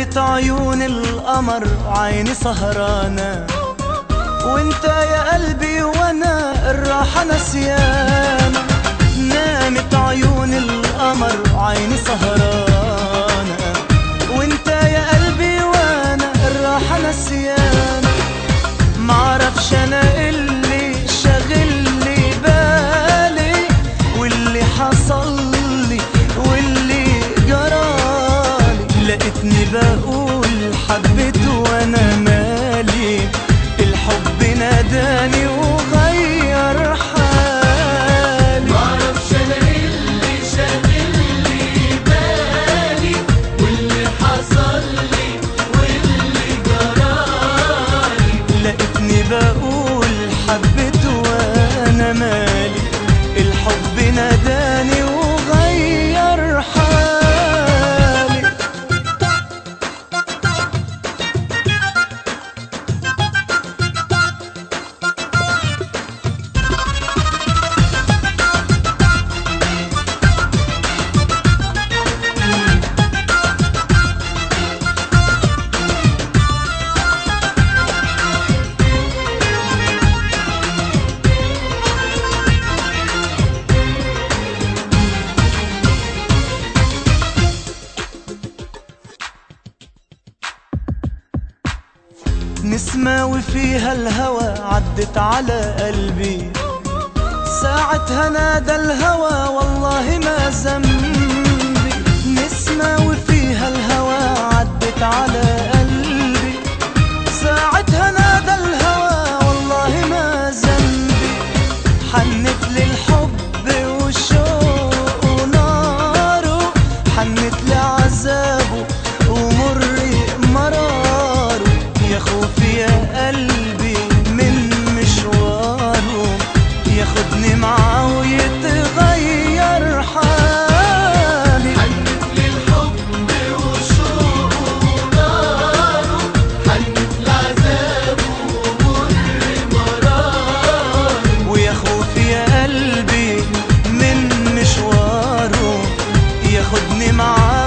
نامت عيون القمر عيني سهرانة وانت يا قلبي وانا الراحة نسيانة نامت عيون القمر عيني سهرانة وانت يا قلبي وانا الراحة نسيانة معرفش انا اللي شاغل لي بالي واللي حصل لي واللي جرالي لقيتني بقول حبيت وانا مالي الحب ناداني وغير حالي معرفش انا اللي شاغل لي بالي واللي حصل لي واللي جرالي لقيتني بقول حبيت وانا مالي الحب ناداني وغير حالي نسمة وفيها الهوى عدت على قلبي ساعتها نادى الهوى والله ما ذنبي نسمة وفيها الهوى عدت على قلبي ساعتها نادى الهوى والله ما ذنبي حنت للحب والشوق وناره حنت لعذابه ومر مراره يا خوفي يا قلبي من مشواره ياخدني معاه ويتغير حالي حنت للحب وشوق وناره حنت لعذابه ومر مراره ويا خوفي يا قلبي من مشواره ياخدني معاه